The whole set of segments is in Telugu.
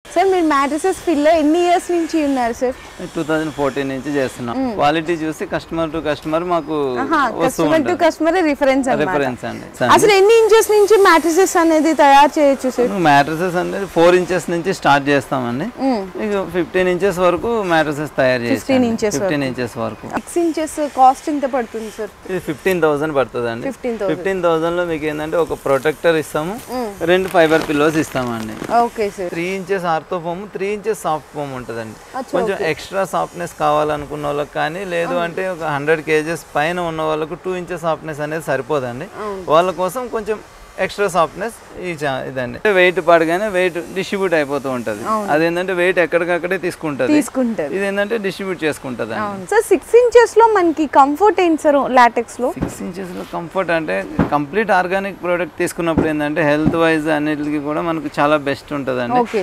సార్ మీరు మ్యాట్రసెస్ ఫీల్డ్లో ఎన్ని ఇయర్స్ నుంచి ఉన్నారు సార్ టూ థౌజండ్ ఫోర్టీన్ నుంచి చేస్తున్నాం క్వాలిటీ చూసి కస్టమర్ టు కస్టమర్ మాకు వస్తూ కస్టమర్ టు ఉంటుంది కస్టమర్ రిఫరెన్స్ అన్నమాట రిఫరెన్స్ అండి అసలు ఎన్ని ఇంచెస్ నుంచి మ్యాట్రసెస్ అనేది తయారు చేయొచ్చు సార్ మ్యాట్రసెస్ అనేది ఫోర్ ఇంచెస్ నుంచి స్టార్ట్ చేస్తామండి ఇక ఫిఫ్టీన్ ఇంచెస్ వరకు మ్యాట్రసెస్ తయారు చేసి 15 inches ఫిఫ్టీన్ ఇంచెస్ వరకు సిక్స్ ఇంచెస్ కాస్ట్ ఎంత పడుతుంది సార్ ఇది ఫిఫ్టీన్ థౌసండ్ పడుతుంది అండి 15,000. ఫిఫ్టీన్ థౌసండ్ లో మీకు ఏంటంటే ఒక ప్రొటెక్టర్ ఇస్తాము రెండు ఫైబర్ పిల్లోస్ ఇస్తామండి okay sir three inches ortho foam three inches soft foam ఉంటుందండి కొంచెం ఎక్స్ట్రా సాఫ్ట్నెస్ కావాలనుకున్న వాళ్ళకి కానీ లేదు అంటే ఒక హండ్రెడ్ కేజెస్ పైన ఉన్న వాళ్ళకు టూ ఇంచెస్ సాఫ్ట్నెస్ అనేది సరిపోదండి వాళ్ళ కోసం కొంచెం ఎక్స్ట్రా సాఫ్ట్నెస్ ఈ చా- ఇదండి వెయిట్ పడగానే వెయిట్ డిస్ట్రిబ్యూట్ అయిపోతూ ఉంటుంది అదేంటంటే వెయిట్ ఎక్కడికక్కడే తీసుకుంటుంది తీసుకుంటారు ఇది ఏంటంటే డిస్ట్రిబ్యూట్ చేసుకుంటుంది సార్ సిక్స్ ఇంచెస్ లో మనకి కంఫర్ట్ ఏంటి సార్ లాటెక్స్ లో సిక్స్ ఇంచెస్లో కంఫర్ట్ అంటే కంప్లీట్ ఆర్గానిక్ ప్రోడక్ట్ తీసుకున్నప్పుడు ఏంటంటే హెల్త్ వైజ్ అన్నిటికీ కూడా మనకు చాలా బెస్ట్ ఉంటుందండి okay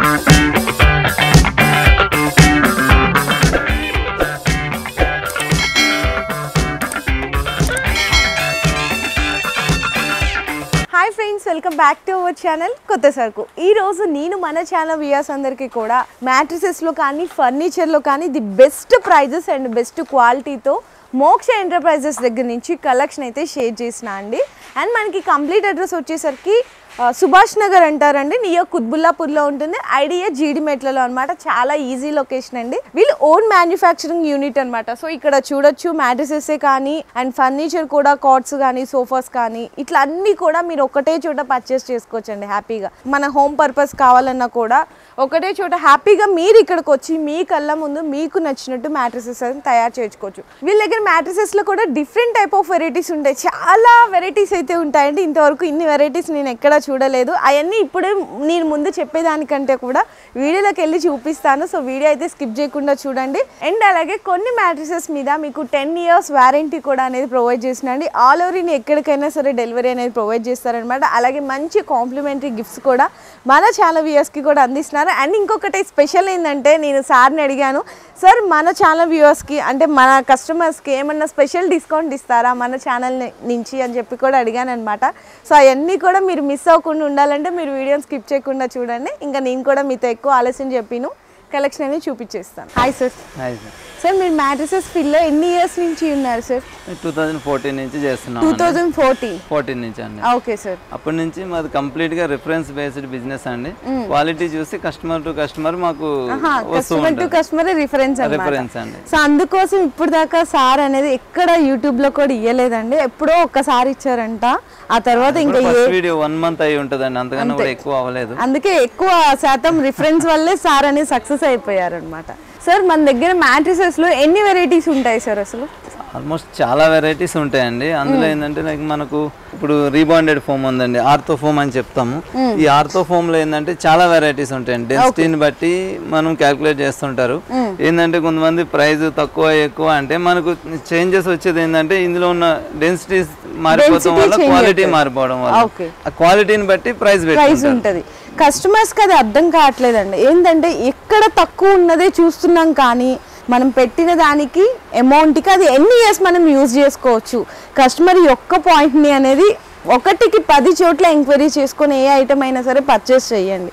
hi friends welcome back to our channel కొత్త సరుకు ఈ రోజు నేను మన ఛానల్ వ్యూయర్స్ అందరికీ కూడా మ్యాట్రిసెస్లో కానీ ఫర్నిచర్లో కానీ the best prices and best క్వాలిటీతో మోక్ష ఎంటర్ప్రైజెస్ దగ్గర నుంచి కలెక్షన్ అయితే షేర్ చేసిన అండి అండ్ మనకి కంప్లీట్ అడ్రస్ వచ్చేసరికి ఆ, సుభాష్ నగర్ అంటారండి నియర్ కుత్బుల్లాపూర్లో ఉంటుంది ఐడియా జీడిమెట్లలో అనమాట చాలా ఈజీ లొకేషన్ అండి వీళ్ళు ఓన్ మ్యానుఫ్యాక్చరింగ్ యూనిట్ అనమాట సో ఇక్కడ చూడొచ్చు మ్యాట్రసెస్ కానీ అండ్ ఫర్నిచర్ కూడా కాట్స్ కానీ సోఫాస్ కానీ ఇట్లా అన్ని కూడా మీరు ఒకటే చోట పర్చేస్ చేసుకోవచ్చు అండి హ్యాపీగా మన హోమ్ పర్పస్ కావాలన్నా కూడా ఒకటే చోట హ్యాపీగా మీరు ఇక్కడికి వచ్చి మీ కళ్ళ ముందు మీకు నచ్చినట్టు మ్యాట్రసెస్ అని తయారు చేసుకోవచ్చు వీళ్ళ దగ్గర mattresses లో కూడా డిఫరెంట్ టైప్ ఆఫ్ వెరైటీస్ ఉంటాయి చాలా వెరైటీస్ అయితే ఉంటాయండి ఇంతవరకు ఇన్ని వెరైటీస్ నేను ఎక్కడా చూడలేదు అవన్నీ ఇప్పుడే నేను ముందు చెప్పేదానికంటే కూడా వీడియోలోకి వెళ్ళి చూపిస్తాను సో వీడియో అయితే స్కిప్ చేయకుండా చూడండి అండ్ అలాగే కొన్ని మ్యాట్రసెస్ మీద మీకు టెన్ ఇయర్స్ వారంటీ కూడా అనేది ప్రొవైడ్ చేసినండి ఆల్ ఓవర్ ఇన్ ఎక్కడికైనా సరే డెలివరీ అనేది ప్రొవైడ్ చేస్తారనమాట అలాగే మంచి కాంప్లిమెంటరీ గిఫ్ట్స్ కూడా మన చాలా వ్యూయర్స్కి కూడా అందిస్తున్నారు అండ్ ఇంకొకటి స్పెషల్ ఏంటంటే నేను సార్ని అడిగాను సార్ మన ఛానల్ వ్యూవర్స్కి అంటే మన కస్టమర్స్కి ఏమన్నా స్పెషల్ డిస్కౌంట్ ఇస్తారా మన ఛానల్ నుంచి అని చెప్పి కూడా అడిగాను అనమాట సో అవన్నీ కూడా మీరు మిస్ అవ్వకుండా ఉండాలంటే మీరు వీడియోని స్కిప్ చేయకుండా చూడండి ఇంకా నేను కూడా మీతో ఎక్కువ ఆలస్యం చెప్పిను కలెక్షన్ అనేది చూపించేస్తాను hi sir hi sir sir మీరు మ్యాట్రసెస్ ఫీల్డ్లో ఎన్ని ఇయర్స్ నుంచి ఉన్నారు సార్ టూ థౌజండ్ ఫోర్టీన్ నుంచి చేస్తున్నాం టూ థౌజండ్ ఫోర్టీన్ ఫోర్టీన్ నుంచి అండి ఓకే సార్ అప్పటి నుంచి మాది కంప్లీట్ గా రిఫరెన్స్ బేస్డ్ బిజినెస్ అండి క్వాలిటీ చూసి కస్టమర్ టు కస్టమర్ మాకు వస్తూ కస్టమర్ టు ఉంటుంది కస్టమర్ రిఫరెన్స్ అన్నమాట రిఫరెన్స్ అండి సో అందుకోసం ఇప్పుడు దాకా సార్ అనేది ఎక్కడ యూట్యూబ్ లో కూడా ఇయ్యలేదండి ఎప్పుడో ఒక్కసారి ఇచ్చారంట ఆ తర్వాత ఇంకా ఏ ఫస్ట్ వీడియో వన్ మంత్ అయి ఉంటుందండి అంతకన్నా కూడా ఎక్కువ అవ్వలేదు అందుకే ఎక్కువ శాతం రిఫరెన్స్ వల్లే సార్ అనేది సక్సెస్ అయిపోయారు అనమాట సార్ మన దగ్గర mattresses లో ఎన్ని వెరైటీస్ ఉంటాయి సార్ అసలు ఆల్మోస్ట్ చాలా వెరైటీస్ ఉంటాయండి అందులో ఏంటంటే లైక్ మనకు ఇప్పుడు రీబాండెడ్ ఫోమ్ ఉందండి ఆర్థో ఫోమ్ అని చెప్తాము ఈ ఆర్థో ఫోమ్ లో ఏంటంటే చాలా వెరైటీస్ ఉంటాయండి డెన్సిటీని బట్టి మనం క్యాల్కులేట్ చేస్తుంటారు ఏంటంటే కొంతమంది ప్రైస్ తక్కువ ఎక్కువ అంటే మనకు చేంజెస్ వచ్చేది ఏంటంటే ఇందులో ఉన్న డెన్సిటీస్ మారిపోవడం వల్ల క్వాలిటీ మారిపోవడం వల్ల ఓకే ఆ క్వాలిటీని బట్టి ప్రైస్ ప్రైస్ పెట్టి ఉంటుంది కస్టమర్స్కి అది అర్థం కావట్లేదండి ఏంటంటే ఎక్కడ తక్కువ ఉన్నదే చూస్తున్నాం కానీ మనం పెట్టిన దానికి అమౌంట్కి అది ఎన్ని ఇయర్స్ మనం యూజ్ చేసుకోవచ్చు కస్టమర్ యొక్క పాయింట్ని అనేది ఒకటికి పది చోట్ల ఎంక్వైరీ చేసుకొని ఏ ఐటమ్ అయినా సరే పర్చేస్ చేయండి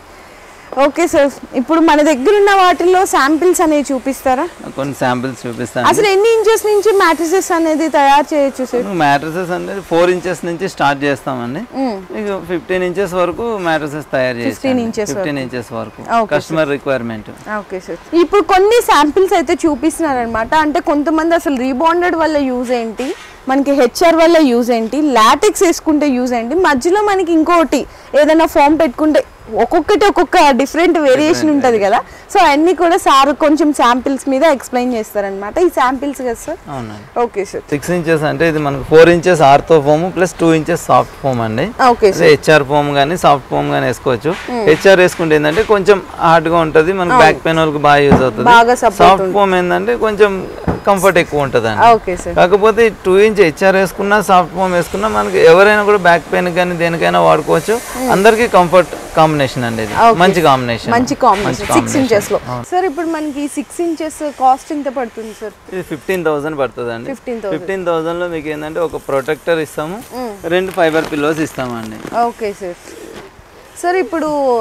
ఓకే సార్ ఇప్పుడు మన దగ్గర ఉన్న వాటిల్లో శాంపిల్స్ అనేవి చూపిస్తారా కొన్ని శాంపిల్స్ చూపిస్తాను అసలు ఎన్ని ఇంచెస్ నుంచి మ్యాట్రసెస్ అనేది తయారు చేయొచ్చు సార్ మ్యాట్రసెస్ అనేది ఫోర్ ఇంచెస్ నుంచి స్టార్ట్ చేస్తామండి ఇక ఫిఫ్టీన్ ఇంచెస్ వరకు మ్యాట్రసెస్ తయారు చేస్తాం inches ఫిఫ్టీన్ ఇంచెస్ వరకు Okay, customer requirement okay sir ఇప్పుడు కొన్ని శాంపిల్స్ అయితే చూపిస్తున్నారనమాట అంటే కొంతమంది అసలు రీబాండెడ్ వల్ల యూజ్ ఏంటి మనకి హెచ్ఆర్ వల్ల యూజ్ ఏంటి లాటెక్స్ వేసుకుంటే యూజ్ ఏంటి మధ్యలో మనకి ఇంకోటి ఏదైనా ఫామ్ పెట్టుకుంటే ఒక్కొక్కటి ఒక్కొక్క డిఫరెంట్ వేరియేషన్ ఉంటుంది కదా సో అన్నీ కూడా సార్ కొంచెం శాంపిల్స్ మీద ఎక్స్ప్లెయిన్ చేస్తారనమాట ఈ శాంపిల్స్ కదా సార్ అవునండి ఓకే సార్ సిక్స్ ఇంచెస్ అంటే ఇది మనకు four inches ortho foam plus two inches soft foam అండి ఓకే సార్ హెచ్ఆర్ ఫోమ్ కానీ సాఫ్ట్ ఫోమ్ కానీ వేసుకోవచ్చు హెచ్ఆర్ వేసుకుంటే ఏంటంటే కొంచెం హార్డ్ గా ఉంటుంది మనకు బ్యాక్ పెయిన్ వాళ్ళకి బాగా యూజ్ అవుతుంది బాగా support సాఫ్ట్ ఫోమ్ ఏంటంటే కొంచెం కంఫర్ట్ ఎక్కువ ఉంటుంది ఓకే సార్ కాకపోతే టూ ఇంచ్ హెచ్ఆర్ వేసుకున్నా సాఫ్ట్ ఫోమ్ వేసుకున్నా మనకి ఎవరైనా కూడా బ్యాక్ పెయిన్ కానీ దేనికైనా వాడుకోవచ్చు అందరికీ కంఫర్ట్ కాంబినేషన్ అండి ఇది మంచి కాంబినేషన్ మంచి కాంబినేషన్ సిక్స్ ఇంచెస్ లో సార్ ఇప్పుడు మనకి సిక్స్ ఇంచెస్ కాస్ట్ ఎంత పడుతుంది సార్ ఇది ఫిఫ్టీన్ థౌసండ్ పడుతుంది అండి ఫిఫ్టీన్ ఫిఫ్టీన్ థౌసండ్ లో మీకు ఏంటంటే ఒక ప్రొటెక్టర్ ఇస్తాము రెండు ఫైబర్ పిల్లోస్ ఇస్తామండి ఓకే సార్ సార్ ఇప్పుడు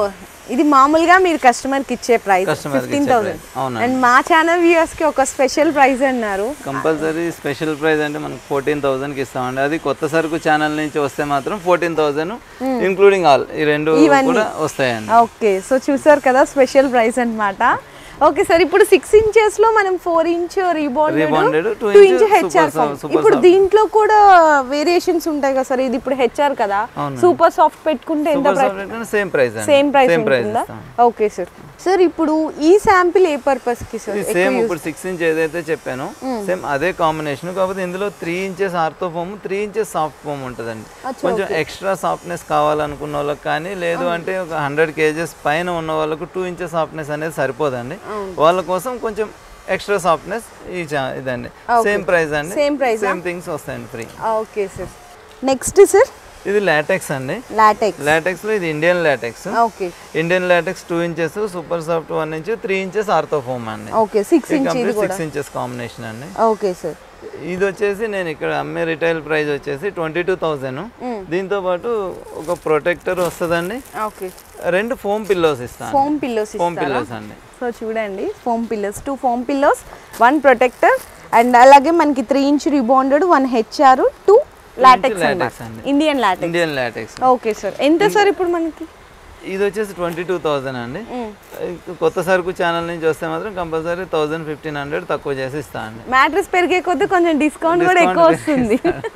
ఇది మామూలుగా మీరు కస్టమర్ కి ఇచ్చే ప్రైస్ Customer కి ఫిఫ్టీన్ ఇచ్చే థౌసండ్ price. అవునండి. అండ్ మా ఛానల్ వ్యూయర్స్ కి ఒక స్పెషల్ ప్రైస్ అన్నారు కంపల్సరీ స్పెషల్ ప్రైస్ అంటే మనకు ఫోర్టీన్ థౌసండ్కి ఇస్తామండి అది కొత్త సరుకు ఛానల్ నుంచి వస్తే మాత్రం ఫోర్టీన్ థౌసండ్ ఇంక్లూడింగ్ ఆల్ ఈ రెండు కూడా వస్తాయండి ఓకే సో చూసారు కదా స్పెషల్ ప్రైస్ అన్నమాట ఓకే సార్ ఇప్పుడు సిక్స్ ఇంచెస్ లో మనం four inch Rebonded, rebonded two two inch inch HR super soft, super ఇప్పుడు soft. దీంట్లో కూడా వేరియేషన్స్ ఉంటాయి కదా సార్ ఇది ఇప్పుడు హెచ్ఆర్ కదా సూపర్ సాఫ్ట్ పెట్టుకుంటే ఎంత ప్రైస్ సేమ్ ప్రైస్ అండి సేమ్ ప్రైస్ సేమ్ ప్రైస్ ఉంటుందా ఓకే సార్ సార్ ఇప్పుడు ఈ శాంపిల్ ఏ పర్పస్ కి సార్ ఇది సేమ్ ఇప్పుడు సిక్స్ ఇంచ్ ఏదైతే చెప్పానో సేమ్ అదే కాంబినేషన్ కాకపోతే ఇందులో three inches ortho foam three inches soft foam ఉంటుందండి కొంచెం ఎక్స్ట్రా సాఫ్ట్నెస్ కావాలనుకున్న వాళ్ళకి కానీ లేదు అంటే ఒక హండ్రెడ్ కేజెస్ పైన ఉన్న వాళ్ళకు టూ ఇంచెస్ సాఫ్ట్నెస్ అనేది సరిపోదండి వాళ్ళ కోసం కొంచెం ఎక్స్ట్రా సాఫ్ట్నెస్ ఈ చా- ఇదండి సేమ్ ప్రైస్ అండి Same price సేమ్ థింగ్స్ వస్తాయండి free okay sir next sir ఇది లాటెక్స్ అండి లాటెక్స్ లాటెక్స్ లో ఇది Indian latex okay Indian latex two inches super soft one inch three inches ortho foam అండి ఓకే సిక్స్ ఇంచ్ ఇది కూడా సిక్స్ ఇంచెస్ కాంబినేషన్ అండి ఓకే సార్ ఇది వచ్చేసి నేను ఇక్కడ అమ్మే రిటైల్ ప్రైస్ వచ్చేసి ట్వంటీ టూ థౌజండ్ దీంతో పాటు ఒక ప్రొటెక్టర్ వస్తుందండి ఓకే రెండు ఫోమ్ పిల్లోస్ ఇస్తాను ఫోమ్ పిల్లోస్ ఫోమ్ పిల్లోస్ అండి సో చూడండి foam pillows two foam pillows one protector and అలాగే మనకి three inch rebonded one HR two latex latex అండి. Indian latex Indian latex okay sir ఎంత సార్ ఇప్పుడు మనకి ఇది వచ్చేసి ట్వంటీ టూ థౌజండ్ అండి ఇక కొత్త సరుకు ఛానల్ నుంచి వస్తే మాత్రం కంపల్సరీ థౌజండ్ ఫిఫ్టీన్ హండ్రెడ్ తక్కువ చేసి ఇస్తా అండి మ్యాట్రెస్ పెరిగే కొద్దీ కొంచెం డిస్కౌంట్ కూడా ఎక్కువ వస్తుంది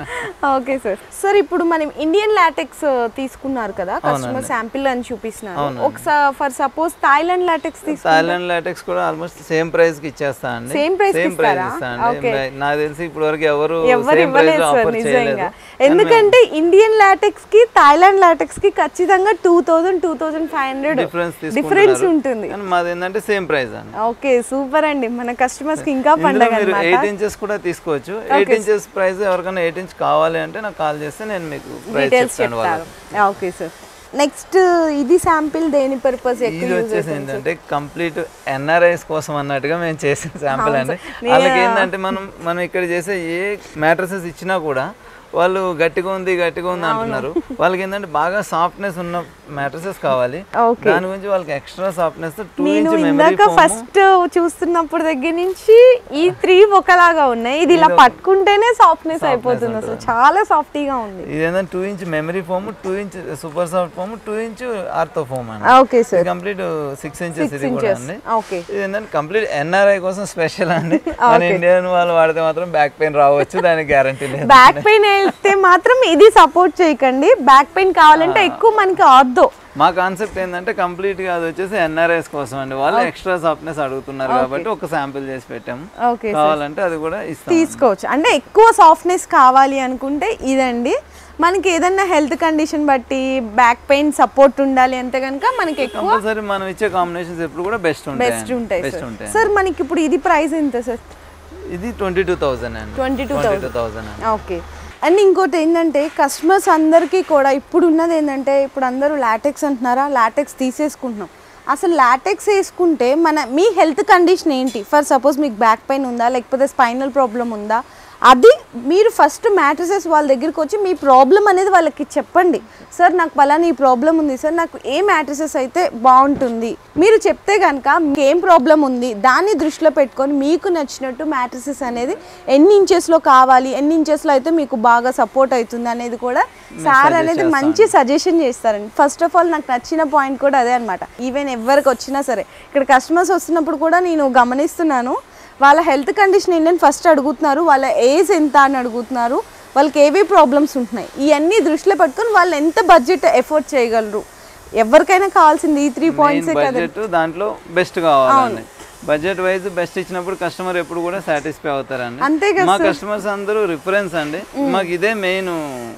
ఓకే సార్ సార్ ఇప్పుడు మనం ఇండియన్ లాటెక్స్ తీసుకున్నారు కదా కస్టమర్ శాంపిల్ అని చూపిస్తున్నారు ఒకసారి ఫర్ సపోజ్ థాయిలాండ్ లాటెక్స్ తీసుకు థాయిలాండ్ లాటెక్స్ కూడా ఆల్మోస్ట్ సేమ్ ప్రైస్ కి ఇచ్చేస్తా అండి Same price కి సేమ్ ప్రైస్ ఇస్తారా? ఇస్తా అండి నాకు తెలిసి ఇప్పటి వరకు ఎవరు ఎవరు సేమ్ ప్రైస్ ఇవ్వలేదు సార్ ఆఫర్ చేయలేదు నిజంగా ఎందుకంటే ఇండియన్ లాటెక్స్ కి థాయిలాండ్ లాటెక్స్ కి ఖచ్చితంగా two thousand two thousand five hundred difference difference ఉంటుంది కానీ మాది ఏంటంటే సేమ్ ప్రైస్ అండి ఓకే సూపర్ అండి మన కస్టమర్స్ కి ఇంకా ఇందులో పండగ మీరు అన్నమాట ఎయిట్ ఇంచెస్ కూడా తీసుకోవచ్చు ఎయిట్ ఇంచెస్ ప్రైస్ ఎవరికైనా ఎయిట్ ఇంచ్ కావాలి అంటే నాకు కాల్ చేస్తే నేను మీకు ప్రైస్ డీటెయిల్స్ చెప్తాను చెప్తారు వాళ్ళకి ఓకే సార్ నెక్స్ట్ ఇది శాంపిల్ దేని పర్పస్ ఇది ఎక్కువ యూజ్ వచ్చేసి ఏంటంటే కంప్లీట్ ఎన్ఆర్ఐస్ కోసం అన్నట్టుగా మేము చేసిన శాంపిల్ అండి వాళ్ళకి ఏంటంటే మనం మనం ఇక్కడ చేసే ఏ మ్యాట్రసెస్ ఇచ్చినా కూడా వాళ్ళు గట్టిగా ఉంది గట్టిగా ఉంది అంటున్నారు వాళ్ళకి ఏంటంటే బాగా సాఫ్ట్నెస్ ఉన్న మ్యాట్రసెస్ కావాలి Okay. దాని గురించి వాళ్ళకి ఎక్స్ట్రా సాఫ్ట్నెస్ టూ నేను ఇంచ్ మెమరీ ఇందాక ఫస్ట్ చూస్తున్నప్పుడు దగ్గర నుంచి ఈ త్రీ ఒకలాగా ఉన్నాయి ఇది ఇలా పట్టుకుంటేనే సాఫ్ట్నెస్ అయిపోతుంది అసలు చాలా సాఫ్టీగా ఉంది ఇది ఏంటంటే two inch memory foam two inch super soft foam two inch ortho foam అండి okay sir complete six inches ఇది కూడా అండి ఓకే ఇది ఏంటంటే కంప్లీట్ ఎన్ఆర్ఐ కోసం స్పెషల్ అండి మన ఇండియన్ వాళ్ళు వాడితే మాత్రం బ్యాక్ పెయిన్ రావచ్చు దానికి గ్యారంటీ లేదు బ్యాక్ పెయిన్ వెళ్తే మాత్రం ఇది సపోర్ట్ చేయకండి బ్యాక్ పెయిన్ కావాలంటే ఎక్కువ మనకి ఆర్దో మా కాన్సెప్ట్ ఏంటంటే కంప్లీట్ గా అది వచ్చేసి ఎన్ఆర్ఐస్ కోసం అండి వాళ్ళు ఎక్స్ట్రా సాఫ్ట్నెస్ అడుగుతున్నారు కాబట్టి ఒక శాంపిల్ చేసి పెట్టాము ఓకే కావాలంటే అది కూడా ఇస్తాం తీసుకోవచ్చు అంటే ఎక్కువ సాఫ్ట్నెస్ కావాలి అనుకుంటే ఇదండి మనకి ఏదన్నా హెల్త్ కండిషన్ బట్టి బ్యాక్ పెయిన్ సపోర్ట్ ఉండాలి అంటే కనుక మనకి ఎక్కువ కంపల్సరీ మనం ఇచ్చే కాంబినేషన్స్ ఎప్పుడు కూడా బెస్ట్ ఉంటాయి బెస్ట్ ఉంటాయి బెస్ట్ సార్ ఉంటాయి సార్ మనకి ఇప్పుడు ఇది ప్రైస్ ఎంత సార్ ఇది ట్వంటీ టూ థౌసండ్ అండి twenty two twenty two thousand అండి ఓకే అండ్ ఇంకోటి ఏంటంటే కస్టమర్స్ అందరికీ కూడా ఇప్పుడు ఉన్నది ఏంటంటే ఇప్పుడు అందరూ లాటెక్స్ అంటున్నారా లాటెక్స్ తీసేసుకుంటున్నాం అసలు లాటెక్స్ వేసుకుంటే మన మీ హెల్త్ కండిషన్ ఏంటి ఫర్ సపోజ్ మీకు బ్యాక్ పెయిన్ ఉందా లేకపోతే స్పైనల్ ప్రాబ్లం ఉందా అది మీరు ఫస్ట్ మ్యాట్రసెస్ వాళ్ళ దగ్గరికి వచ్చి మీ ప్రాబ్లం అనేది వాళ్ళకి చెప్పండి సార్ నాకు పలానా ఈ ప్రాబ్లం ఉంది సార్ నాకు ఏ మ్యాట్రసెస్ అయితే బాగుంటుంది మీరు చెప్తే కనుక మీకు ఏం ప్రాబ్లం ఉంది దాన్ని దృష్టిలో పెట్టుకొని మీకు నచ్చినట్టు మ్యాట్రసెస్ అనేది ఎన్ని ఇంచెస్లో కావాలి ఎన్ని ఇంచెస్లో అయితే మీకు బాగా సపోర్ట్ అవుతుంది అనేది కూడా సార్ అనేది మంచి సజెషన్ చేస్తారండి ఫస్ట్ ఆఫ్ ఆల్ నాకు నచ్చిన పాయింట్ కూడా అదే అనమాట ఈవెన్ ఎవరికి వచ్చినా సరే ఇక్కడ కస్టమర్స్ వస్తున్నప్పుడు కూడా నేను గమనిస్తున్నాను వాళ్ళ హెల్త్ కండిషన్ ఏంటని ఫస్ట్ అడుగుతున్నారు వాళ్ళ ఏజ్ ఎంత అని అడుగుతున్నారు వాళ్ళకి ఏవే ప్రాబ్లమ్స్ ఉంటున్నాయి ఇవన్నీ దృష్టిలో పెట్టుకొని వాళ్ళు ఎంత బడ్జెట్ ఎఫోర్డ్ చేయగలరు ఎవరికైనా కావాల్సింది ఈ త్రీ పాయింట్స్ కదా బడ్జెట్ దాంట్లో బెస్ట్ కావాలండి బడ్జెట్ వైజ్ బెస్ట్ ఇచ్చినప్పుడు కస్టమర్ ఎప్పుడు కూడా సాటిస్ఫై అవుతారండి అంతే కదా మా కస్టమర్స్ అందరూ రిఫరెన్స్ అండి మాకు ఇదే మెయిన్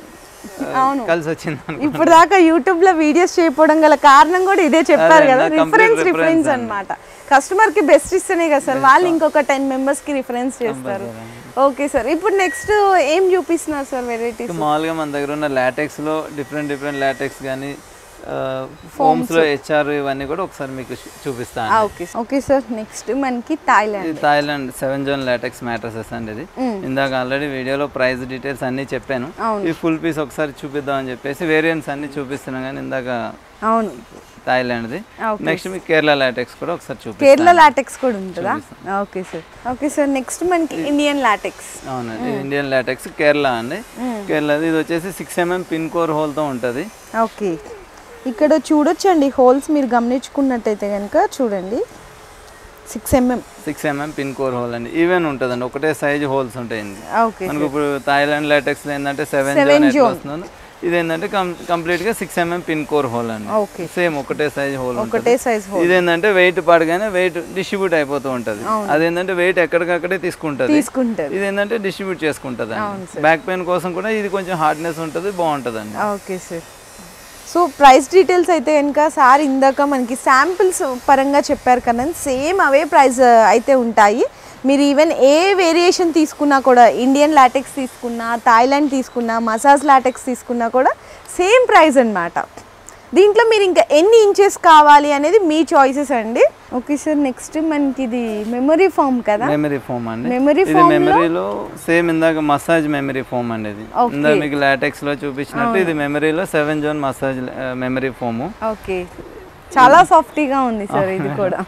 కలిసి వచ్చింది అనుకో. ఇప్పుడు దాకా యూట్యూబ్ లో వీడియోస్ చేయకపోవడం గల కారణం కూడా ఇదే చెప్పారు అదే, కదా నా complete రిఫరెన్స్ reference రిఫరెన్స్ అన్నమాట కస్టమర్ కి బెస్ట్ ఇస్తేనే కదా సార్ వాళ్ళు ఇంకొక టెన్ మెంబర్స్ కి రిఫరెన్స్ చేస్తారు ఓకే సార్ ఇప్పుడు నెక్స్ట్ ఏం చూపిస్తున్నారు సార్ వెరైటీస్ మామూలుగా మన దగ్గర ఉన్న లాటెక్స్ లో డిఫరెంట్ డిఫరెంట్ లాటెక్స్ కానీ ఫోమ్స్ లో హెచ్ఆర్ ఇవన్నీ కూడా ఒకసారి మీకు చూ- చూపిస్తాను ఓకే ఓకే సార్ నెక్స్ట్ మనకి థాయిలాండ్ ఇది Thailand seven zone latex mattresses అండి ఇది ఇందాక ఆల్రెడీ వీడియోలో ప్రైస్ డీటెయిల్స్ అన్ని చెప్పాను ఈ ఫుల్ పీస్ ఒకసారి చూపిద్దాం అని చెప్పేసి వేరియంట్స్ అన్ని చూపిస్తున్నాం కానీ ఇందాక అవును థాయిలాండ్ది Okay. నెక్స్ట్ మీకు కేరళ లాటెక్స్ కూడా ఒకసారి చూపిస్తాను కేరళ లాటెక్స్ కూడా ఉంటుందా okay sir okay sir next మనకి ఇండియన్ లాటెక్స్ అవునండి ఇండియన్ లాటెక్స్ కేరళ అండి కేరళ ఇది వచ్చేసి సిక్స్ ఎంఎం పిన్ కోర్ హోల్తో ఉంటుంది ఓకే ఇక్కడ చూడొచ్చండి హోల్స్ మీరు గమనించుకున్నట్టయితే కనుక చూడండి six mm six mm pin core hole అండి ఈవెన్ ఉంటుందండి ఒకటే సైజ్ హోల్స్ ఉంటాయండి ఓకే మనకు ఇప్పుడు థాయిలాండ్ లాటెక్స్ ఏంటంటే సెవెన్ Seven జోన్ ఎట్లా zone. వస్తుందో ఇది ఏంటంటే కంప్లీట్ గా six mm pin core hole అండి ఓకే సేమ్ ఒకటే సైజ్ హోల్ ఒకటే సైజ్ హోల్ ఇది ఏంటంటే వెయిట్ పడగానే వెయిట్ డిస్ట్రిబ్యూట్ అయిపోతూ ఉంటది అదేంటంటే వెయిట్ ఎక్కడికక్కడే తీసుకుంటది తీసుకుంటారు ఇది ఏంటంటే డిస్ట్రిబ్యూట్ చేసుకుంటది బ్యాక్ పెయిన్ కోసం కూడా ఇది కొంచెం హార్డ్నెస్ ఉంటుంది బాగుంటది అండి okay sir so price details అయితే కనుక సార్ ఇందాక మనకి శాంపిల్స్ పరంగా చెప్పారు కదా సేమ్ అవే ప్రైస్ అయితే ఉంటాయి మీరు ఈవెన్ ఏ వేరియేషన్ తీసుకున్నా కూడా ఇండియన్ లాటెక్స్ తీసుకున్నా థాయిలాండ్ తీసుకున్నా మసాజ్ లాటెక్స్ తీసుకున్నా కూడా సేమ్ ప్రైస్ అన్నమాట దీంట్లో మీరు ఇంకా ఎన్ని ఇంచెస్ కావాలి అనేది మీ చాయిసెస్ అండి ఓకే సార్ నెక్స్ట్ మనకి ఇది మెమరీ ఫామ్ కదా మెమరీ ఫోమ్ అండి మెమరీ ఇది మెమరీలో సేమ్ ఇందాక మసాజ్ మెమరీ ఫోమ్ అండి ఇది ఇందాక మీకు లాటెక్స్ లో చూపించినట్టు ఇది మెమరీలో seven zone massage memory foam okay చాలా సాఫ్టీగా ఉంది సార్ ఇది కూడా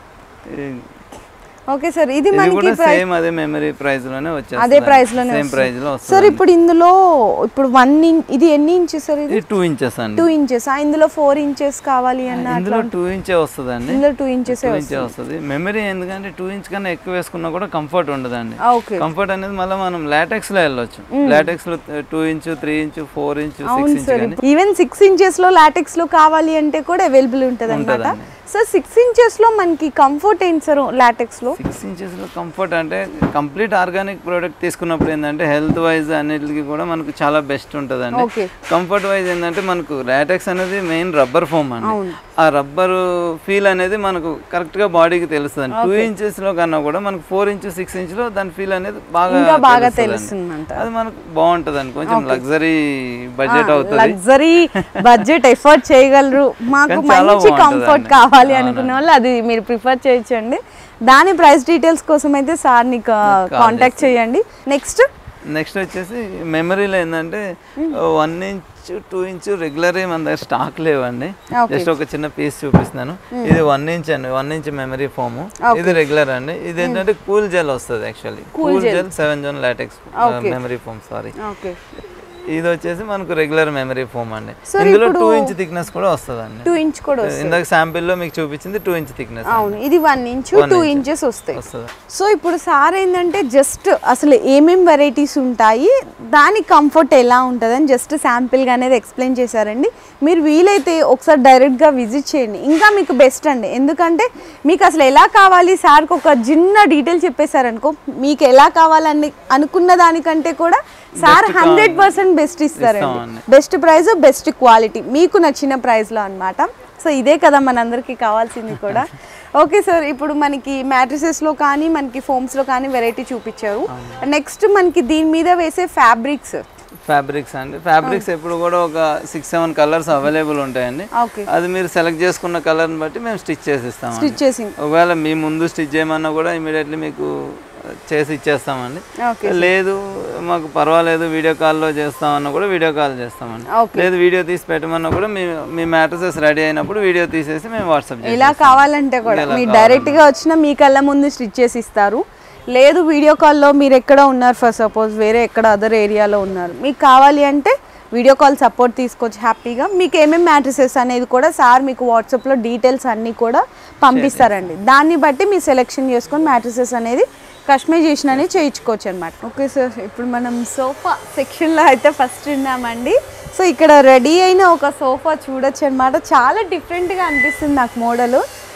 ఓకే సార్ ఇది ఇది మనకి కూడా సేమ్ అదే మెమరీ ప్రైస్ లోనే వచ్చేస్తుంది అదే ప్రైస్ లోనే సేమ్ ప్రైస్ లో సార్ వస్తుంది ఇప్పుడు ఇందులో ఇప్పుడు వన్ ఇది ఎన్ని ఇంచెస్ సార్ ఇది ఇది టూ ఇంచెస్ అండి టూ ఇంచెస్ ఇందులో ఫోర్ ఇంచెస్ కావాలి అన్న ఇందులో టూ ఇంచే వస్తుందండి ఇందులో టూ ఇంచెస్ టూ ఇంచే వస్తుంది మెమరీ ఎందుకంటే టూ ఇంచ్ కన్నా ఎక్కువ వేసుకున్నా కూడా కంఫర్ట్ ఉండదండి ఓకే కంఫర్ట్ అనేది మళ్ళీ మనం లాటెక్స్ లో వెళ్ళొచ్చు లాటెక్స్ లో two inch three inch four inch six inch కానీ ఈవెన్ సిక్స్ ఇంచెస్ లో లాటెక్స్ లో కావాలి అంటే కూడా అవైలబుల్ ఉంటుంది అనమాట ఉంటదండి. సార్ సిక్స్ ఇంచెస్ లో మనకి కంఫర్ట్ ఏంటి సార్ లాటెక్స్ లో సిక్స్ ఇంచెస్ లో కంఫర్ట్ అంటే కంప్లీట్ ఆర్గానిక్ ప్రోడక్ట్ తీసుకున్నప్పుడు ఏంటంటే హెల్త్ వైజ్ అన్నిటికి కూడా మనకు చాలా బెస్ట్ ఉంటుందండి ఓకే కంఫర్ట్ వైజ్ ఏంటంటే మనకు లాటెక్స్ అనేది మెయిన్ రబ్బర్ ఫోమ్ అండి ఆ రబ్బర్ ఫీల్ అనేది మనకు కరెక్ట్ గా బాడీకి తెలుస్తుంది టూ ఇంచెస్ లో కన్నా కూడా మనకు ఫోర్ ఇంచ్ సిక్స్ ఇంచ్ లో దాని ఫీల్ అనేది బాగా ఇంకా బాగా తెలుస్తుందండి. తెలుస్తుందంట అది మనకు బాగుంటది కొంచెం లగ్జరీ బడ్జెట్ అవుతుంది లగ్జరీ బడ్జెట్ ఎఫర్ట్ చేయగలరు మాకు కానీ చాలా మంచి బాగుంటదండి. కంఫర్ట్ కావాలి అనుకునే వాళ్ళు అది మీరు ప్రిఫర్ చేయొచ్చండి దాని ప్రైస్ డీటెయిల్స్ కోసం అయితే సార్ని కాంటాక్ట్ చేయండి నెక్స్ట్ నెక్స్ట్ వచ్చేసి మెమరీలో ఏంటంటే one inch two inch regular మన దగ్గర స్టాక్ లేవండి Okay. జస్ట్ ఒక చిన్న పీస్ చూపిస్తున్నాను ఇది వన్ ఇంచ్ అండి వన్ ఇంచ్ మెమరీ ఫోమ్ ఇది రెగ్యులర్ అండి ఇది ఏంటంటే కూల్ జెల్ వస్తుంది actually cool gel seven zone latex memory foam sorry okay ఇది వచ్చేసి మనకు రెగ్యులర్ మెమరీ ఫోమ్ అండి ఇందులో టూ ఇంచ్ థిక్నెస్ కూడా వస్తుందండి టూ ఇంచ్ కూడా వస్తుంది ఇందాక sample లో మీకు చూపించింది టూ ఇంచ్ థిక్నెస్ అవును ఇది వన్ ఇంచ్ టూ ఇంచెస్ వస్తాయి వస్తుంది సో ఇప్పుడు సార్ ఏంటంటే జస్ట్ అసలు ఏమేం వెరైటీస్ ఉంటాయి దాని కంఫర్ట్ ఎలా ఉంటుందని జస్ట్ శాంపిల్గా అనేది ఎక్స్ప్లెయిన్ చేశారండి మీరు వీలైతే ఒకసారి డైరెక్ట్గా విజిట్ చేయండి ఇంకా మీకు బెస్ట్ అండి ఎందుకంటే మీకు అసలు ఎలా కావాలి సార్కి ఒక చిన్న డీటెయిల్ చెప్పేశారనుకో మీకు ఎలా కావాలని అనుకున్న దానికంటే కూడా సార్ హండ్రెడ్ పర్సెంట్ బెస్ట్ ఇస్తారండి ఇస్తామండి. బెస్ట్ ప్రైస్ బెస్ట్ క్వాలిటీ మీకు నచ్చిన ప్రైస్లో అన్నమాట సో ఇదే కదా మనందరికీ కావాల్సింది కూడా ఓకే సార్ ఇప్పుడు మనకి మ్యాట్రిసెస్లో కానీ మనకి ఫోమ్స్లో కానీ వెరైటీ చూపించారు నెక్స్ట్ మనకి దీని మీద వేసే ఫ్యాబ్రిక్స్ ఫ్యాబ్రిక్స్ అండి ఫ్యాబ్రిక్స్ ఎప్పుడు కూడా ఒక సిక్స్ సెవెన్ కలర్స్ అవైలబుల్ ఉంటాయండి ఓకే అది మీరు సెలెక్ట్ చేసుకున్న కలర్ని బట్టి మేము స్టిచ్ చేసి ఇస్తామండి స్టిచ్ చేసింగ్ ఒకవేళ మీ ముందు స్టిచ్ చేయమన్నా కూడా ఇమీడియట్లీ మీకు చేసి ఇచ్చేస్తామండి ఓకే లేదు మాకు పర్వాలేదు వీడియో కాల్లో చేస్తామన్నా కూడా వీడియో కాల్ చేస్తామండి ఓకే లేదు వీడియో తీసి పెట్టమన్నా కూడా మీ మీ మ్యాట్రసెస్ రెడీ అయినప్పుడు వీడియో తీసేసి మేము వాట్సాప్ ఇలా కావాలంటే కూడా మీరు డైరెక్ట్గా వచ్చిన మీ కళ్ళ ముందు స్టిచ్ చేసి ఇస్తారు లేదు వీడియో కాల్లో మీరు ఎక్కడ ఉన్నారు ఫర్ సపోజ్ వేరే ఎక్కడ అదర్ ఏరియాలో ఉన్నారు మీకు కావాలి అంటే వీడియో కాల్ సపోర్ట్ తీసుకోవచ్చు హ్యాపీగా మీకు ఏమేమి మ్యాట్రిసెస్ అనేది కూడా సార్ మీకు వాట్సాప్లో డీటెయిల్స్ అన్నీ కూడా పంపిస్తారండి దాన్ని బట్టి మీరు సెలెక్షన్ చేసుకొని మ్యాట్రిసెస్ అనేది కస్టమైజేషన్ అనేది చేయించుకోవచ్చు అనమాట ఓకే సార్ ఇప్పుడు మనం సోఫా సెక్షన్లో అయితే ఫస్ట్ ఉన్నామండి సో ఇక్కడ రెడీ అయిన ఒక సోఫా చూడొచ్చు అనమాట చాలా డిఫరెంట్గా అనిపిస్తుంది నాకు మోడల్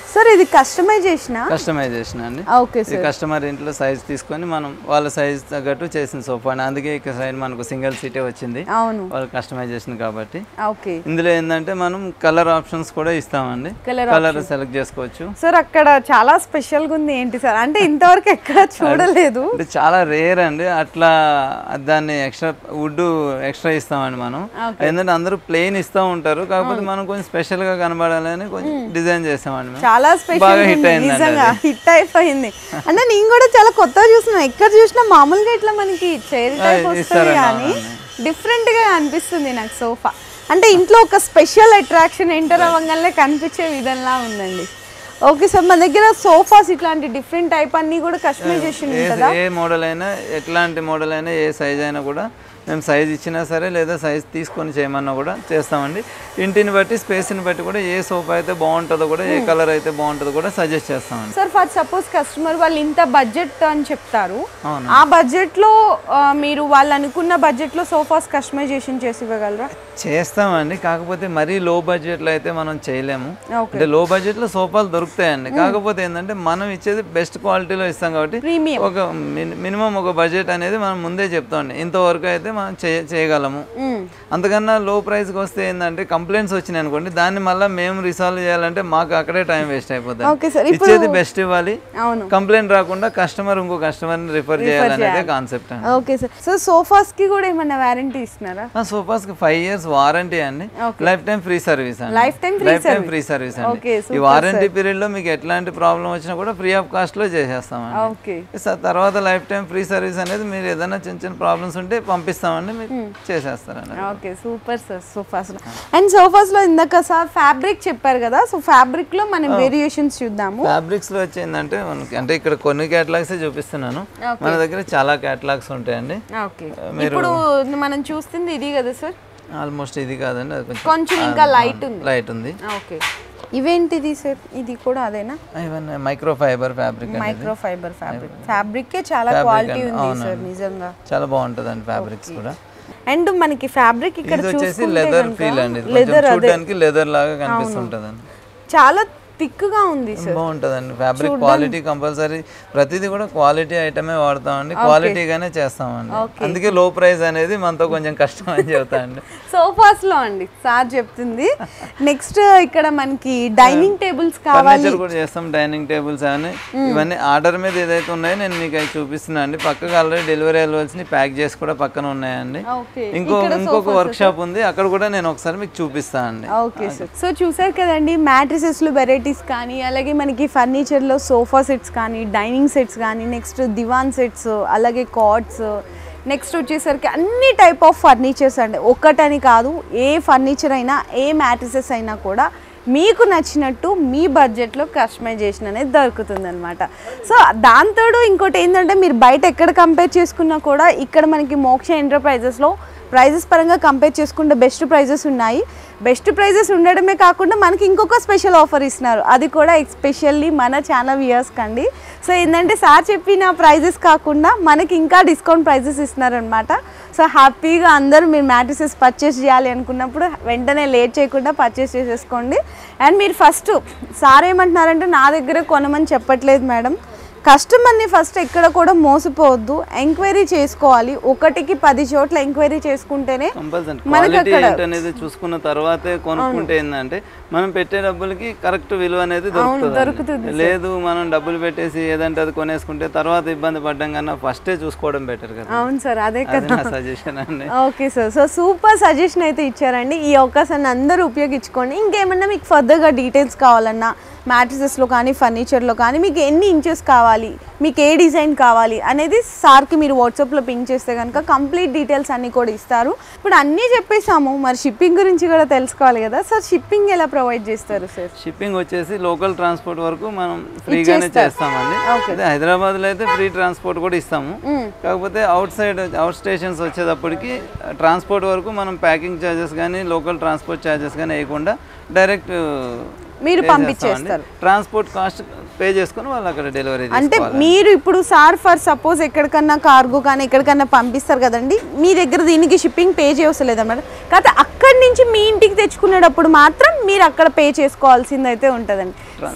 సార్ ఇది కస్టమైజేషన్ కస్టమైజేషన్ అండి ఓకే ఈ కస్టమర్ ఇంట్లో సైజ్ తీసుకొని మనం వాళ్ళ సైజ్ తగ్గట్టు చేసిన సోఫా అండి అందుకే ఇక సైడ్ మనకు సింగిల్ సీటే వచ్చింది అవును వాళ్ళు కస్టమైజేషన్ కాబట్టి ఓకే ఇందులో ఏంటంటే మనం కలర్ ఆప్షన్స్ కూడా ఇస్తామండి Colour కలర్ సెలెక్ట్ చేసుకోవచ్చు సార్ అక్కడ చాలా స్పెషల్గా ఉంది ఏంటి సార్ అంటే ఇంతవరకు ఎక్కడ చూడలేదు అంటే చాలా రేర్ అండి అట్లా దాన్ని ఎక్స్ట్రా వుడ్ ఎక్స్ట్రా ఇస్తామండి మనం ఏంటంటే అందరూ ప్లెయిన్ ఇస్తూ ఉంటారు కాకపోతే మనం కొంచెం స్పెషల్ గా కనబడాలని కొంచెం డిజైన్ చేస్తామండి మేము చాలా స్పెషల్ బాగా హిట్ అయిందండి నిజంగా హిట్ అయిపోయింది అంటే నేను కూడా చాలా కొత్తగా చూస్తున్నా ఎక్కడ చూసినా మామూలుగా ఇట్లా మనకి చైర్ టైప్ వస్తుంది ఇస్తారండి, కానీ డిఫరెంట్ గా అనిపిస్తుంది నాకు సోఫా అంటే ఇంట్లో ఒక స్పెషల్ అట్రాక్షన్ ఎంటర్ అవ్వగానే కనిపించే విధంలా ఉందండి ఓకే సార్ మన దగ్గర సోఫాస్ ఇట్లాంటి డిఫరెంట్ టైప్ అన్ని కూడా కస్టమైజేషన్ ఏ ఉంటుందా ఏ మోడల్ అయినా ఎట్లాంటి మోడల్ అయినా ఏ సైజ్ అయినా కూడా మేము సైజ్ ఇచ్చినా సరే లేదా సైజ్ తీసుకొని చేయమన్నా కూడా చేస్తామండి ఇంటిని బట్టి స్పేస్ని బట్టి కూడా ఏ సోఫా అయితే బాగుంటుందో కూడా ఏ కలర్ అయితే బాగుంటుందో కూడా సజెస్ట్ చేస్తామండి సార్ ఫర్ సపోజ్ కస్టమర్ వాళ్ళు ఇంత బడ్జెట్ అని చెప్తారు అవును. ఆ బడ్జెట్ లో ఆ, మీరు వాళ్ళు అనుకున్న బడ్జెట్ లో సోఫాస్ కస్టమైజేషన్ చేసి ఇవ్వగలరా చేస్తామండి కాకపోతే మరీ లో బడ్జెట్లో అయితే మనం చేయలేము ఓకే అంటే లో బడ్జెట్లో సోఫాలు దొరుకుతాయండి కాకపోతే ఏంటంటే మనం ఇచ్చేది బెస్ట్ క్వాలిటీలో ఇస్తాం కాబట్టి ప్రీమియం ఒక మినిమం ఒక బడ్జెట్ అనేది మనం ముందే చెప్తామండి ఇంతవరకు అయితే మనం చేయ చేయగలము అంతకన్నా లో ప్రైస్కి వస్తే ఏంటంటే కంప్లైంట్స్ వచ్చినాయి అనుకోండి దాన్ని మళ్ళీ మేము రిసాల్వ్ చేయాలంటే మాకు అక్కడే టైం వేస్ట్ అయిపోతుంది ఓకే సార్ ఇచ్చేది బెస్ట్ ఇవ్వాలి అవును కంప్లైంట్ రాకుండా కస్టమర్ ఇంకో కస్టమర్ని రిఫర్ చేయాలనేదే కాన్సెప్ట్ అండి ఓకే సార్ సో సోఫాస్ కి కూడా ఏమన్నా వారంటీ ఇస్తున్నారా ఆ సోఫాస్కి ఫైవ్ ఇయర్స్ వారంటీ అండి లైఫ్ టైం ఫ్రీ సర్వీస్ అండి lifetime free lifetime free service అండి ఓకే ఈ వారంటీ పీరియడ్ లో మీకు ఎట్లాంటి ప్రాబ్లం వచ్చినా కూడా ఫ్రీ ఆఫ్ కాస్ట్ లో చేసేస్తామండి ఓకే స- తర్వాత లైఫ్ టైం ఫ్రీ సర్వీస్ అనేది మీరు ఏదైనా చిన్న చిన్న ప్రాబ్లమ్స్ ఉంటే పంపిస్తామండి మీరు చేసేస్తారండి okay super sir sofas and sofas లో ఇందాక సార్ ఫ్యాబ్రిక్ చెప్పారు కదా సో ఫ్యాబ్రిక్ లో మనం వేరియేషన్స్ చూద్దాము ఫ్యాబ్రిక్స్ లో వచ్చేందంటే మనకి అంటే ఇక్కడ కొన్ని క్యాటలాగ్స్ చూపిస్తున్నాను మన దగ్గర చాలా క్యాటలాగ్స్ ఉంటాయండి ఓకే ఇప్పుడు మనం చూస్తుంది ఇది కదా సార్ ఆల్మోస్ట్ ఇది కాదండి అది కొంచెం కొంచెం ఇంకా లైట్ ఉంది లైట్ ఉంది ఓకే ఇవేంటిది సార్ ఇది కూడా అదేనా ఇవన్నీ మైక్రో ఫైబర్ ఫ్యాబ్రిక్ అండి మైక్రో ఫైబర్ ఫ్యాబ్రిక్ ఫ్యాబ్రిక్ చాలా క్వాలిటీ ఉంది సార్ నిజంగా చాలా బాగుంటుందండి ఫ్యాబ్రిక్స్ కూడా అండ్ మనకి ఫ్యాబ్రిక్ ఇక్కడ ఇది వచ్చేసి చూసుకుంటే లెదర్ గనుక ఫీల్ అండి ఇది కొంచెం చూడడానికి లెదర్ లాగా కనిపిస్తుంటదండి చాలా థిక్ గా ఉంది సార్ బాగుంటుందండి ఫ్యాబ్రిక్ క్వాలిటీ కంపల్సరీ ప్రతిదీ కూడా క్వాలిటీ ఐటమే వాడతామండి క్వాలిటీగానే చేస్తామండి అందుకే లో ప్రైస్ అనేది మనతో కొంచెం కష్టం అని చెబుతాండి సోఫాస్ లో అండి సార్ చెప్తుంది నెక్స్ట్ ఇక్కడ మనకి డైనింగ్ టేబుల్స్ కావాలి ఫర్నిచర్ కూడా చేస్తాం డైనింగ్ టేబుల్స్ అని ఇవన్నీ ఆర్డర్ మీద ఏదైతే ఉన్నాయో నేను మీకు అవి చూపిస్తున్నాను అండి పక్కకు ఆల్రెడీ డెలివరీ అవ్వాల్సిన ప్యాక్ చేసి కూడా పక్కన ఉన్నాయండి ఓకే ఇంకో ఇంకొక వర్క్ షాప్ ఉంది అక్కడ కూడా నేను ఒకసారి మీకు చూపిస్తాను అండి ఓకే సార్ సో చూసారు కదండి మ్యాట్రిసెస్లో వెరైటీస్ కానీ అలాగే మనకి ఫర్నిచర్లో సోఫా సెట్స్ కానీ డైనింగ్ సెట్స్ కానీ నెక్స్ట్ దివాన్ సెట్స్ అలాగే కార్డ్స్ నెక్స్ట్ వచ్చేసరికి అన్ని టైప్ ఆఫ్ ఫర్నిచర్స్ అండి ఒక్కటని కాదు ఏ ఫర్నిచర్ అయినా ఏ మ్యాట్రిసెస్ అయినా కూడా మీకు నచ్చినట్టు మీ బడ్జెట్లో కస్టమైజేషన్ అనేది దొరుకుతుంది అనమాట సో దాంతోడు ఇంకోటి ఏంటంటే మీరు బయట ఎక్కడ కంపేర్ చేసుకున్నా కూడా ఇక్కడ మనకి మోక్ష ఎంటర్ప్రైజెస్లో ప్రైజెస్ పరంగా కంపేర్ చేసుకుంటే బెస్ట్ ప్రైజెస్ ఉన్నాయి బెస్ట్ ప్రైజెస్ ఉండడమే కాకుండా మనకి ఇంకొక స్పెషల్ ఆఫర్ ఇస్తున్నారు అది కూడా ఎస్పెషల్లీ మన ఛానల్ వ్యూయర్స్కి అండి సో ఏంటంటే సార్ చెప్పిన ప్రైజెస్ కాకుండా మనకి ఇంకా డిస్కౌంట్ ప్రైజెస్ ఇస్తున్నారనమాట సో హ్యాపీగా అందరూ మీరు మ్యాట్రిసెస్ పర్చేస్ చేయాలి అనుకున్నప్పుడు వెంటనే లేట్ చేయకుండా పర్చేస్ చేసేసుకోండి అండ్ మీరు ఫస్ట్ సార్ ఏమంటున్నారంటే నా దగ్గర కొనమని చెప్పట్లేదు మేడం కస్టమర్ని ఫస్ట్ ఎక్కడ కూడా మోసపోవద్దు ఎంక్వైరీ చేసుకోవాలి ఒకటికి పది చోట్ల ఎంక్వైరీ చేసుకుంటేనే కంపల్సరీ మనకి క్వాలిటీ అక్కడ- ఏంటనేది చూసుకున్న తర్వాతే కొనుక్కుంటే ఏంటంటే మనం పెట్టే డబ్బులకి కరెక్ట్ విలువ అనేది దొరుకుతుంది దొరుకుతుంది లేదు మనం డబ్బులు పెట్టేసి ఏదంటే అది కొనేసుకుంటే తర్వాత ఇబ్బంది పడ్డం కన్నా ఫస్టే చూసుకోవడం బెటర్ కదా అవును సార్ అదే అది కదా నా సజెషన్ అండి okay sir so super suggestion అయితే ఇచ్చారండి ఈ అవకాశాన్ని అందరూ ఉపయోగించుకోండి ఇంకేమన్నా మీకు ఫర్దర్గా డీటెయిల్స్ కావాలన్నా మ్యాట్రిసెస్లో కానీ ఫర్నిచర్లో కానీ మీకు ఎన్ని ఇంచెస్ కావాలి మీకు ఏ డిజైన్ కావాలి అనేది సార్కి మీరు వాట్సాప్లో పింక్ చేస్తే కనుక కంప్లీట్ డీటెయిల్స్ అన్నీ కూడా ఇస్తారు ఇప్పుడు అన్నీ చెప్పేసాము మరి షిప్పింగ్ గురించి కూడా తెలుసుకోవాలి కదా సార్ షిప్పింగ్ ఎలా ప్రొవైడ్ చేస్తారు సార్ షిప్పింగ్ వచ్చేసి లోకల్ ట్రాన్స్పోర్ట్ వరకు మనం ఫ్రీగానే చేస్తామండి అదే హైదరాబాద్ లో అయితే ఫ్రీ ట్రాన్స్పోర్ట్ కూడా ఇస్తాము కాకపోతే అవుట్ సైడ్ అవుట్ స్టేషన్స్ వచ్చేటప్పటికి ట్రాన్స్పోర్ట్ వరకు మనం ప్యాకింగ్ ఛార్జెస్ కానీ లోకల్ ట్రాన్స్పోర్ట్ ఛార్జెస్ కానీ వేయకుండా డైరెక్ట్ మీరు పంపించేస్తారు ట్రాన్స్పోర్ట్ కాస్ట్ పే చేసుకొని వాళ్ళు అక్కడ డెలివరీ అంటే మీరు ఇప్పుడు సార్ ఫర్ సపోజ్ ఎక్కడికన్నా కార్గో కానీ ఎక్కడికన్నా పంపిస్తారు కదండి మీ దగ్గర దీనికి షిప్పింగ్ పే చేయవసరం లేదన్నమాట కాకపోతే అక్కడి నుంచి మీ ఇంటికి తెచ్చుకునేటప్పుడు మాత్రం మీరు అక్కడ పే చేసుకోవాల్సింది అయితే ఉంటుందండి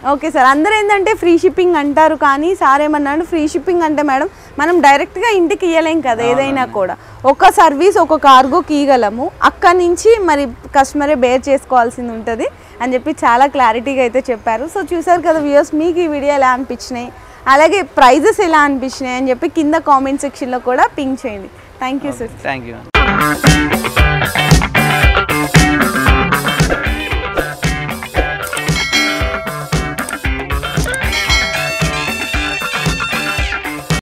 ఓకే సార్ అందరూ ఏంటంటే ఫ్రీ షిప్పింగ్ అంటారు కానీ సార్ ఏమన్నాడు ఫ్రీ షిప్పింగ్ అంటే మేడం మనం డైరెక్ట్గా ఇంటికి ఇవ్వలేం కదా ఏదైనా కూడా ఒక సర్వీస్ ఒక కార్గోకి ఇవ్వగలము అక్కడి నుంచి మరి కస్టమరే బేర్ చేసుకోవాల్సింది ఉంటుంది అని చెప్పి చాలా క్లారిటీగా అయితే చెప్పారు సో చూసారు కదా వ్యూయర్స్ మీకు ఈ వీడియో ఎలా అనిపించినాయి అలాగే ప్రైజెస్ ఎలా అనిపించినాయి అని చెప్పి కింద కామెంట్ సెక్షన్లో కూడా పింక్ చేయండి thank you sir thank you